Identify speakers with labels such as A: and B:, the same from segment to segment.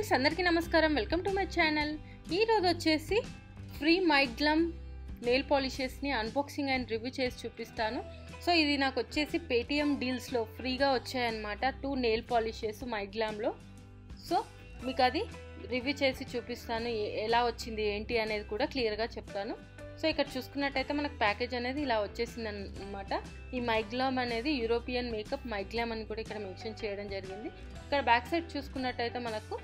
A: friends అందరికీ నమస్కారం welcome to my channel ఈరోజు వచ్చేసి ఫ్రీ మైగ్లమ్ నెయిల్ పాలిషెస్ని అన్బాక్సింగ్ అండ్ రివ్యూ చేసి చూపిస్తాను సో ఇది నాకు వచ్చేసి పేటిఎం డీల్స్లో ఫ్రీగా వచ్చాయన్నమాట టూ నెయిల్ పాలిషెస్ మైగ్లామ్లో సో మీకు అది రివ్యూ చేసి చూపిస్తాను ఏ- ఎలా వచ్చింది ఏంటి అనేది కూడా క్లియర్గా చెప్తాను సో ఇక్కడ చూసుకున్నట్టయితే మనకు ప్యాకేజ్ అనేది ఇలా వచ్చేసింది అనమాట ఈ మైగ్లామ్ అనేది యూరోపియన్ మేకప్ మైగ్లామ్ అని కూడా ఇక్కడ మెన్షన్ చేయడం జరిగింది ఇక్కడ బ్యాక్ సైడ్ చూసుకున్నట్టయితే మనకు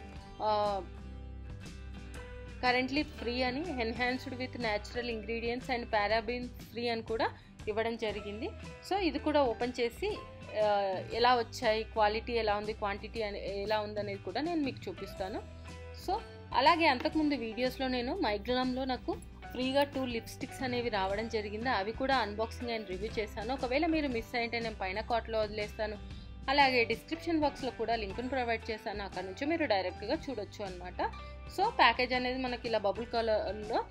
A: కరెంట్లీ ఫ్రీ అని enhanced with natural ingredients and paraben free అని కూడా ఇవ్వడం జరిగింది సో ఇది కూడా ఓపెన్ చేసి ఆ, ఎలా వచ్చాయి క్వాలిటీ ఎలా ఉంది క్వాంటిటీ అని ఎలా ఉందనేది కూడా నేను మీకు చూపిస్తాను సో అలాగే అంతకుముందు వీడియోస్లో నేను మైగ్రామ్లో నాకు ఫ్రీగా టూ లిప్స్టిక్స్ అనేవి రావడం జరిగింది అవి కూడా అన్బాక్సింగ్ అండ్ రివ్యూ చేశాను ఒకవేళ మీరు మిస్ అయింటే నేను పైన కార్ట్లో వదిలేస్తాను అలాగే డిస్క్రిప్షన్ బాక్స్లో కూడా లింక్ను ప్రొవైడ్ చేశాను అక్కడ నుంచి మీరు డైరెక్ట్గా చూడొచ్చు అనమాట సో ప్యాకేజ్ అనేది మనకి ఇలా బబుల్ కలర్లో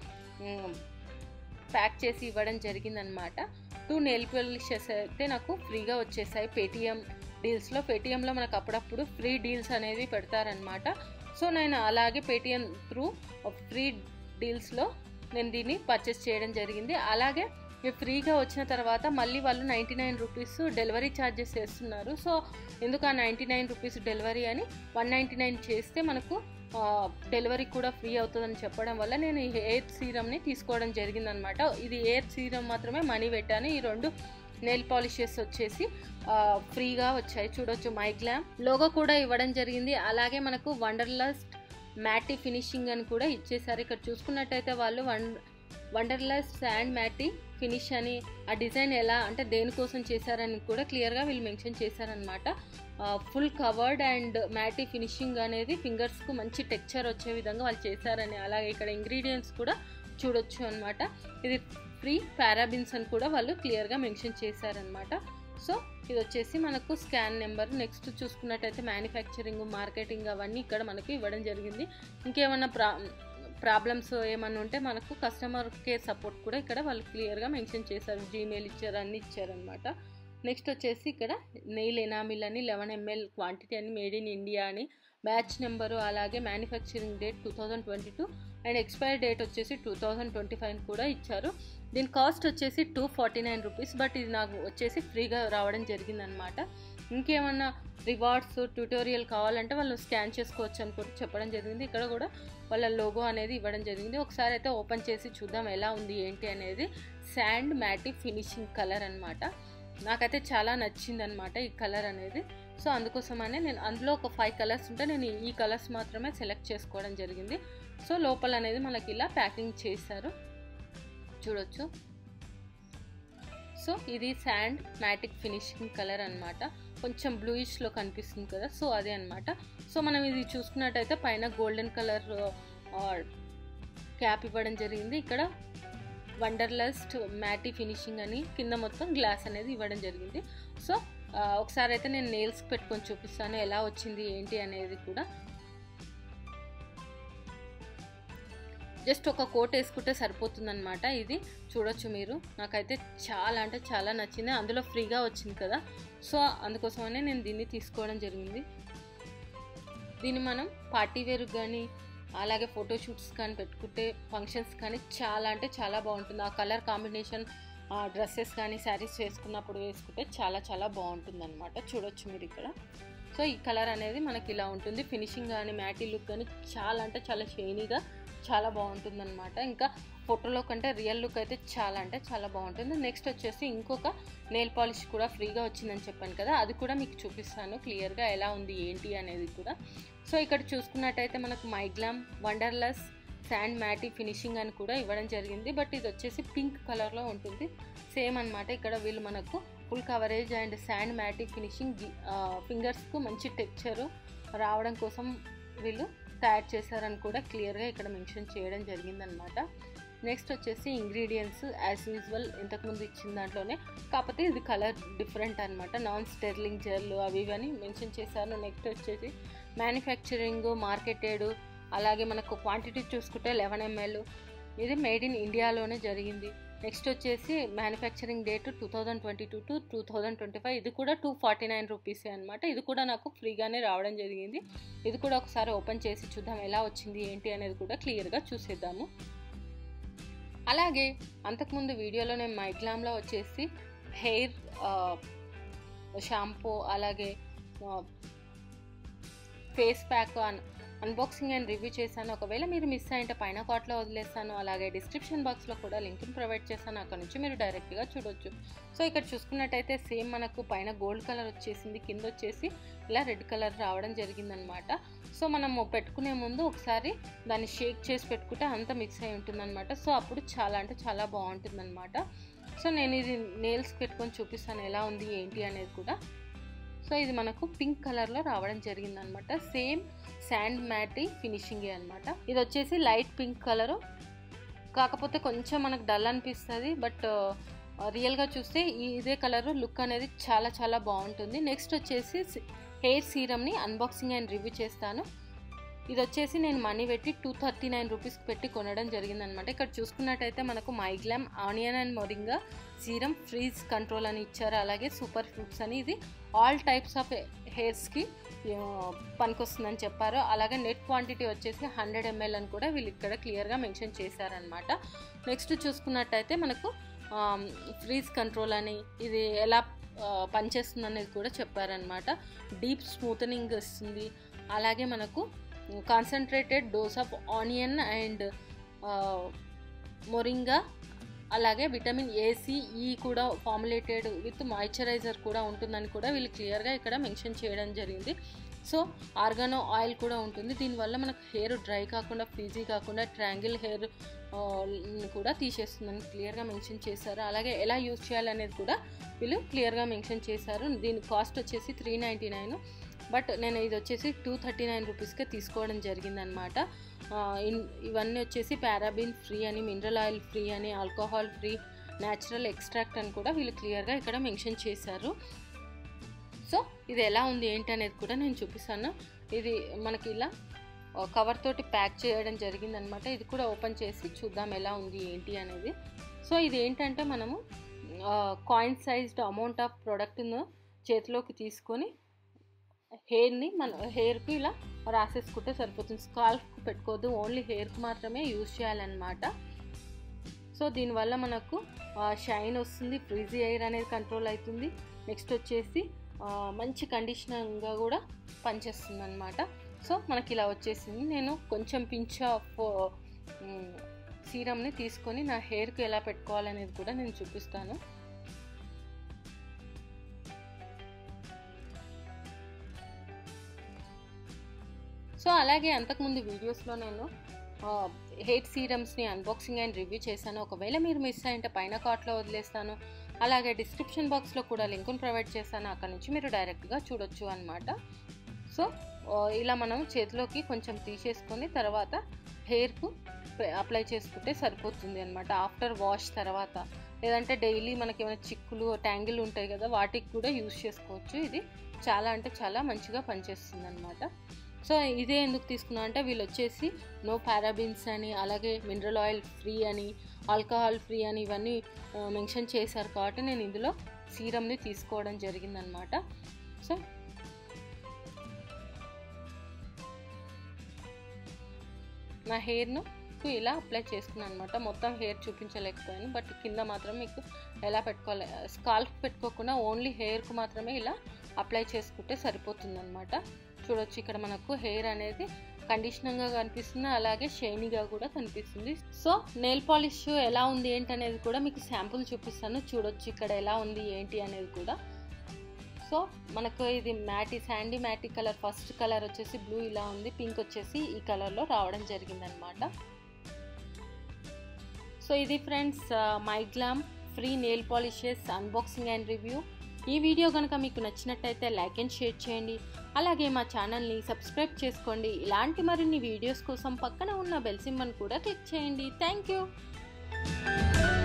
A: ప్యాక్ చేసి ఇవ్వడం జరిగిందనమాట టూ నెయిల్ పాలిషెస్ అయితే నాకు ఫ్రీగా వచ్చేసాయి పేటిఎం డీల్స్లో పేటిఎంలో మనకు అప్పుడప్పుడు ఫ్రీ డీల్స్ అనేవి పెడతారనమాట సో నేను అలాగే పేటిఎం త్రూ ఫ్రీ డీల్స్లో నేను దీన్ని పర్చేస్ చేయడం జరిగింది అలాగే ఇవి ఫ్రీగా వచ్చిన తర్వాత మళ్ళీ వాళ్ళు ninety nine rupees delivery charges చేస్తున్నారు సో ఎందుకు ఆ నైంటీ నైన్ రూపీస్ డెలివరీ అని వన్ నైంటీ నైన్ చేస్తే మనకు ఆ, డెలివరీ కూడా ఫ్రీ అవుతుందని చెప్పడం వల్ల నేను ఈ ఎయిర్ సీరమ్ని తీసుకోవడం జరిగిందనమాట ఇది ఎయిర్ సీరం మాత్రమే మనీ పెట్టాను ఈ రెండు నెయిల్ పాలిషెస్ వచ్చేసి ఆ, ఫ్రీగా వచ్చాయి చూడొచ్చు మైగ్లామ్ లోగో కూడా ఇవ్వడం జరిగింది అలాగే మనకు వండర్లస్ట్ మ్యాటీ ఫినిషింగ్ అని కూడా ఇచ్చేసారు ఇక్కడ చూసుకున్నట్టయితే వాళ్ళు one wonderless sand matte finish అని ఆ డిజైన్ ఎలా అంటే దేనికోసం చేశారని కూడా క్లియర్గా వీళ్ళు మెన్షన్ చేశారనమాట full covered and matte finishing అనేది ఫింగర్స్కు మంచి టెక్చర్ వచ్చే విధంగా వాళ్ళు చేశారని అలాగే ఇక్కడ ఇంగ్రీడియంట్స్ కూడా చూడొచ్చు అనమాట ఇది ఫ్రీ పారాబిన్స్ అని కూడా వాళ్ళు క్లియర్గా మెన్షన్ చేశారనమాట సో ఇది వచ్చేసి మనకు స్కాన్ నెంబర్ నెక్స్ట్ చూసుకున్నట్టయితే మ్యానుఫ్యాక్చరింగ్ మార్కెటింగ్ అవన్నీ ఇక్కడ మనకు ఇవ్వడం జరిగింది ఇంకేమన్నా ప్రా ప్రాబ్లమ్స్ ఏమన్నా ఉంటే మనకు కస్టమర్ కేర్ సపోర్ట్ కూడా ఇక్కడ వాళ్ళు క్లియర్గా మెన్షన్ చేశారు జీమెయిల్ ఇచ్చారు అన్ని ఇచ్చారనమాట నెక్స్ట్ వచ్చేసి ఇక్కడ నెయిల్ ఎనామిల్ అని లెవెన్ ఎంఎల్ క్వాంటిటీ అని మేడ్ ఇన్ ఇండియా అని బ్యాచ్ నెంబరు అలాగే manufacturing date two thousand twenty two and expire date వచ్చేసి టూ థౌజండ్ ట్వంటీ ఫైవ్ కూడా ఇచ్చారు దీని కాస్ట్ వచ్చేసి two forty nine rupees but ఇది నాకు వచ్చేసి ఫ్రీగా రావడం జరిగిందనమాట ఇంకేమన్నా రివార్డ్స్ ట్యూటోరియల్ కావాలంటే వాళ్ళు స్కాన్ చేసుకోవచ్చు అని కూడా చెప్పడం జరిగింది ఇక్కడ కూడా వాళ్ళ లోగో అనేది ఇవ్వడం జరిగింది ఒకసారి అయితే ఓపెన్ చేసి చూద్దాం ఎలా ఉంది ఏంటి అనేది శాండ్ మ్యాటి ఫినిషింగ్ కలర్ అనమాట నాకైతే చాలా నచ్చింది అనమాట ఈ కలర్ అనేది సో అందుకోసమనే నేను అందులో ఒక ఫైవ్ కలర్స్ ఉంటే నేను ఈ కలర్స్ మాత్రమే సెలెక్ట్ చేసుకోవడం జరిగింది సో లోపల అనేది మనకి ఇలా ప్యాకింగ్ చేశారు చూడొచ్చు సో ఇది శాండ్ మ్యాటిక్ ఫినిషింగ్ కలర్ అన్నమాట కొంచెం బ్లూయిష్లో కనిపిస్తుంది కదా సో అదే అన్నమాట సో మనం ఇది చూసుకున్నట్టయితే పైన గోల్డెన్ కలర్ క్యాప్ ఇవ్వడం జరిగింది ఇక్కడ వండర్లస్ట్ మ్యాటీ ఫినిషింగ్ అని కింద మొత్తం గ్లాస్ అనేది ఇవ్వడం జరిగింది సో ఆ, ఒకసారి అయితే నేను నెయిల్స్ పెట్టుకొని చూపిస్తాను ఎలా వచ్చింది ఏంటి అనేది కూడా జస్ట్ ఒక కోట్ వేసుకుంటే సరిపోతుందన్నమాట ఇది చూడొచ్చు మీరు నాకైతే చాలా అంటే చాలా నచ్చింది అందులో ఫ్రీగా వచ్చింది కదా సో అందుకోసమనే నేను దీన్ని తీసుకోవడం జరిగింది దీన్ని మనం పార్టీ వేర్ కానీ అలాగే ఫోటోషూట్స్ కానీ పెట్టుకుంటే ఫంక్షన్స్ కానీ చాలా అంటే చాలా బాగుంటుంది ఆ కలర్ కాంబినేషన్ ఆ డ్రెస్సెస్ కానీ శారీస్ వేసుకున్నప్పుడు వేసుకుంటే చాలా చాలా బాగుంటుంది అనమాట చూడొచ్చు మీరు ఇక్కడ సో ఈ కలర్ అనేది మనకి ఇలా ఉంటుంది ఫినిషింగ్ కానీ మ్యాటీ లుక్ కానీ చాలా అంటే చాలా షైనీగా చాలా బాగుంటుంది అనమాట ఇంకా ఫోటోలో కంటే రియల్ లుక్ అయితే చాలా అంటే చాలా బాగుంటుంది నెక్స్ట్ వచ్చేసి ఇంకొక నెయిల్ పాలిష్ కూడా ఫ్రీగా వచ్చిందని చెప్పాను కదా అది కూడా మీకు చూపిస్తాను క్లియర్గా ఎలా ఉంది ఏంటి అనేది కూడా సో ఇక్కడ చూసుకున్నట్టయితే మనకు MyGlamm wonderless sand matte finishing అని కూడా ఇవ్వడం జరిగింది బట్ ఇది వచ్చేసి పింక్ కలర్లో ఉంటుంది సేమ్ అన్నమాట ఇక్కడ వీళ్ళు మనకు full coverage and sand matte finishing ఫింగర్స్కు మంచి టెక్చరు రావడం కోసం వీళ్ళు తయారు చేశారని కూడా క్లియర్గా ఇక్కడ మెన్షన్ చేయడం జరిగిందనమాట నెక్స్ట్ వచ్చేసి ఇంగ్రీడియంట్స్ యాజ్ యూజువల్ ఇంతకుముందు ఇచ్చిన దాంట్లోనే కాకపోతే ఇది కలర్ డిఫరెంట్ అనమాట నాన్ స్టెర్లింగ్ జెల్ అవి ఇవి అని మెన్షన్ చేశారు నెక్స్ట్ వచ్చేసి మ్యానుఫ్యాక్చరింగ్ మార్కెటెడ్ అలాగే మనకు క్వాంటిటీ చూసుకుంటే లెవెన్ ఎంఎల్ ఇది మేడ్ ఇన్ ఇండియాలోనే జరిగింది నెక్స్ట్ వచ్చేసి manufacturing date two thousand twenty two to two thousand twenty five ఇది కూడా టూ ఫార్టీ నైన్ రూపీసే అనమాట ఇది కూడా నాకు ఫ్రీగానే రావడం జరిగింది ఇది కూడా ఒకసారి ఓపెన్ చేసి చూద్దాం ఎలా వచ్చింది ఏంటి అనేది కూడా క్లియర్గా చూసేద్దాము అలాగే అంతకుముందు వీడియోలో నేను మైగ్లామ్లో వచ్చేసి హెయిర్ షాంపూ అలాగే ఫేస్ ప్యాక్ అన్ అన్బాక్సింగ్ అండ్ రివ్యూ చేశాను ఒకవేళ మీరు మిస్ అయింటే పైన కార్ట్లో వదిలేస్తాను అలాగే డిస్క్రిప్షన్ బాక్స్లో కూడా లింక్ని ప్రొవైడ్ చేస్తాను అక్కడ నుంచి మీరు డైరెక్ట్గా చూడొచ్చు సో ఇక్కడ చూసుకున్నట్టయితే సేమ్ మనకు పైన గోల్డ్ కలర్ వచ్చేసింది కింద వచ్చేసి ఇలా రెడ్ కలర్ రావడం జరిగిందనమాట సో మనము పెట్టుకునే ముందు ఒకసారి దాన్ని షేక్ చేసి పెట్టుకుంటే అంతా మిక్స్ అయి ఉంటుందన్నమాట సో అప్పుడు చాలా అంటే చాలా బాగుంటుందన్నమాట సో నేను ఇది నేల్స్ పెట్టుకొని చూపిస్తాను ఎలా ఉంది ఏంటి అనేది కూడా సో ఇది మనకు పింక్ కలర్లో రావడం జరిగిందనమాట సేమ్ శాండ్ మ్యాటీ ఫినిషింగ్ అనమాట ఇది వచ్చేసి లైట్ పింక్ కలరు కాకపోతే కొంచెం మనకు డల్ అనిపిస్తుంది బట్ రియల్గా చూస్తే ఇదే కలర్ లుక్ అనేది చాలా చాలా బాగుంటుంది నెక్స్ట్ వచ్చేసి హెయిర్ సీరమ్ని అన్బాక్సింగ్ అండ్ రివ్యూ చేస్తాను ఇది వచ్చేసి నేను మనీ పెట్టి టూ థర్టీ నైన్ రూపీస్కి పెట్టి కొనడం జరిగిందనమాట ఇక్కడ చూసుకున్నట్టయితే మనకు MyGlamm onion and moringa serum frizz control అని ఇచ్చారు అలాగే సూపర్ ఫ్రూట్స్ అని ఇది ఆల్ టైప్స్ ఆఫ్ హెయిర్స్కి పనికొస్తుందని చెప్పారు అలాగే నెట్ క్వాంటిటీ వచ్చేసి హండ్రెడ్ ఎంఎల్ అని కూడా వీళ్ళు ఇక్కడ క్లియర్గా మెన్షన్ చేశారనమాట నెక్స్ట్ చూసుకున్నట్టయితే మనకు ఫ్రీజ్ కంట్రోల్ అని ఇది ఎలా పనిచేస్తుంది అనేది కూడా చెప్పారనమాట డీప్ స్మూతనింగ్ ఇస్తుంది అలాగే మనకు concentrated dose of onion and moringa అలాగే విటమిన్ ఏసి ఈ కూడా ఫార్ములేటెడ్ విత్ మాయిశ్చరైజర్ కూడా ఉంటుందని కూడా వీళ్ళు క్లియర్గా ఇక్కడ మెన్షన్ చేయడం జరిగింది సో ఆర్గానో ఆయిల్ కూడా ఉంటుంది దీనివల్ల మనకు హెయిర్ డ్రై కాకుండా ఫ్రీజీ కాకుండా ట్రాంగిల్ హెయిర్ కూడా తీసేస్తుందని క్లియర్గా మెన్షన్ చేశారు అలాగే ఎలా యూజ్ చేయాలనేది కూడా వీళ్ళు క్లియర్గా మెన్షన్ చేశారు దీని కాస్ట్ వచ్చేసి త్రీ నైంటీ నైన్ బట్ నేను ఇది వచ్చేసి టూ థర్టీ నైన్ రూపీస్కే తీసుకోవడం జరిగిందనమాట ఇవన్నీ వచ్చేసి పారాబిన్ ఫ్రీ అని మినరల్ ఆయిల్ ఫ్రీ అని ఆల్కహాల్ ఫ్రీ న్యాచురల్ ఎక్స్ట్రాక్ట్ అని కూడా వీళ్ళు క్లియర్గా ఇక్కడ మెన్షన్ చేశారు సో ఇది ఎలా ఉంది ఏంటి అనేది కూడా నేను చూపిస్తాను ఇది మనకి ఇలా కవర్ తోటి ప్యాక్ చేయడం జరిగిందనమాట ఇది కూడా ఓపెన్ చేసి చూద్దాం ఎలా ఉంది ఏంటి అనేది సో ఇది ఏంటంటే మనము కాయిన్ సైజ్డ్ అమౌంట్ ఆఫ్ ప్రోడక్ట్ను చేతిలోకి తీసుకొని హెయిర్ని మన హెయిర్కి ఇలా రాసేసుకుంటే సరిపోతుంది స్కాల్ఫ్కి పెట్టుకోవద్దు ఓన్లీ హెయిర్కి మాత్రమే యూజ్ చేయాలన్నమాట సో దీనివల్ల మనకు షైన్ వస్తుంది ఫ్రీజీ ఎయిర్ అనేది కంట్రోల్ అవుతుంది నెక్స్ట్ వచ్చేసి మంచి కండిషనర్గా కూడా పనిచేస్తుంది అనమాట సో మనకి ఇలా వచ్చేసింది నేను కొంచెం పించ్ ఆఫ్ సీరమ్ని తీసుకొని నా హెయిర్కి ఎలా పెట్టుకోవాలనేది కూడా నేను చూపిస్తాను సో అలాగే అంతకుముందు వీడియోస్లో నేను హెయిర్ సీరమ్స్ని అన్బాక్సింగ్ అండ్ రివ్యూ చేశాను ఒకవేళ మీరు మిస్ అయింటే పైన కార్ట్లో వదిలేస్తాను అలాగే డిస్క్రిప్షన్ బాక్స్లో కూడా లింకును ప్రొవైడ్ చేస్తాను అక్కడ నుంచి మీరు డైరెక్ట్గా చూడొచ్చు అనమాట సో ఇలా మనం చేతిలోకి కొంచెం తీసేసుకొని తర్వాత హెయిర్కు అప్లై చేసుకుంటే సరిపోతుంది అనమాట ఆఫ్టర్ వాష్ తర్వాత లేదంటే డైలీ మనకి ఏమైనా చిక్కులు ట్యాంగిల్ ఉంటాయి కదా వాటికి కూడా యూస్ చేసుకోవచ్చు ఇది చాలా అంటే చాలా మంచిగా పనిచేస్తుంది అనమాట సో ఇదే ఎందుకు తీసుకున్నా అంటే వీళ్ళు వచ్చేసి నో పారాబిన్స్ అని అలాగే మినరల్ ఆయిల్ ఫ్రీ అని ఆల్కహాల్ ఫ్రీ అని ఇవన్నీ మెన్షన్ చేశారు కాబట్టి నేను ఇందులో సీరమ్ని తీసుకోవడం జరిగిందనమాట సో నా హెయిర్ను ఇలా అప్లై చేసుకున్నాను అనమాట మొత్తం హెయిర్ చూపించలేకపోయాను బట్ కింద మాత్రం మీకు ఎలా పెట్టుకోవాలి స్కాల్ఫ్ పెట్టుకోకుండా ఓన్లీ హెయిర్కు మాత్రమే ఇలా అప్లై చేసుకుంటే సరిపోతుందన్నమాట చూడొచ్చు ఇక్కడ మనకు హెయిర్ అనేది కండిషనర్గా కనిపిస్తుంది అలాగే షైనీగా కూడా కనిపిస్తుంది సో నెయిల్ పాలిష్ ఎలా ఉంది ఏంటి అనేది కూడా మీకు శాంపుల్ చూపిస్తాను చూడొచ్చు ఇక్కడ ఎలా ఉంది ఏంటి అనేది కూడా సో మనకు ఇది matte sandy matte colour first colour వచ్చేసి బ్లూ ఇలా ఉంది పింక్ వచ్చేసి ఈ కలర్లో రావడం జరిగిందనమాట సో ఇది friends MyGlamm free nail polishes unboxing and review ఈ వీడియో కనుక మీకు నచ్చినట్టయితే లైక్ అండ్ షేర్ చేయండి అలాగే మా ఛానల్ని సబ్స్క్రైబ్ చేసుకోండి ఇలాంటి మరిన్ని వీడియోస్ కోసం పక్కన ఉన్న బెల్ సింబల్ కూడా క్లిక్ చేయండి థ్యాంక్ యూ